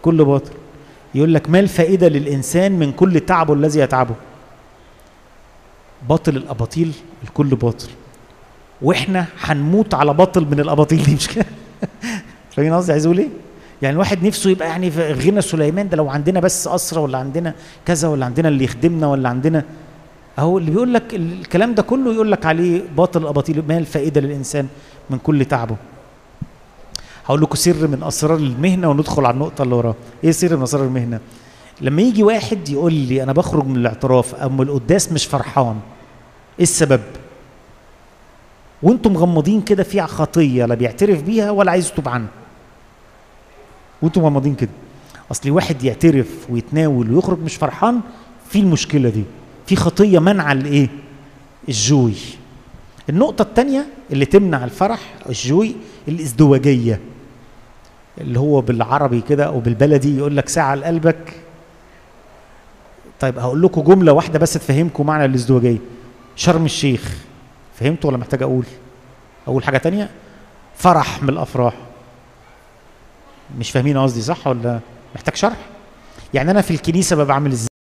الكل باطل يقول لك ما الفائدة للإنسان من كل تعبه الذي يتعبه باطل الأباطيل الكل باطل واحنا هنموت على باطل من الاباطيل دي مش كده فاهمين قصدي عايز اقول ايه يعني الواحد نفسه يبقى يعني في غنى سليمان ده لو عندنا بس اسره ولا عندنا كذا ولا عندنا اللي يخدمنا ولا عندنا اهو اللي بيقول لك الكلام ده كله يقول لك عليه باطل الاباطيل ما الفائده للانسان من كل تعبه هقول لكم سر من اسرار المهنه وندخل على النقطه اللي وراها ايه سر من اسرار المهنه لما يجي واحد يقول لي انا بخرج من الاعتراف اما القداس مش فرحان ايه السبب وانتم مغمضين كده في خطيه لا بيعترف بيها ولا عايز يتوب عنها وانتم مغمضين كده اصل واحد يعترف ويتناول ويخرج مش فرحان في المشكله دي في خطيه منع الايه الجوي النقطه الثانيه اللي تمنع الفرح الجوي الازدواجيه اللي هو بالعربي كده او بالبلدي يقول لك ساعه لقلبك طيب هقول لكم جمله واحده بس تفهمكم معنى الازدواجيه شرم الشيخ فهمتوا ولا محتاج اقول اقول حاجه تانية فرح من الافراح مش فاهمين قصدي صح ولا محتاج شرح يعني انا في الكنيسه ببقى عامل ازاي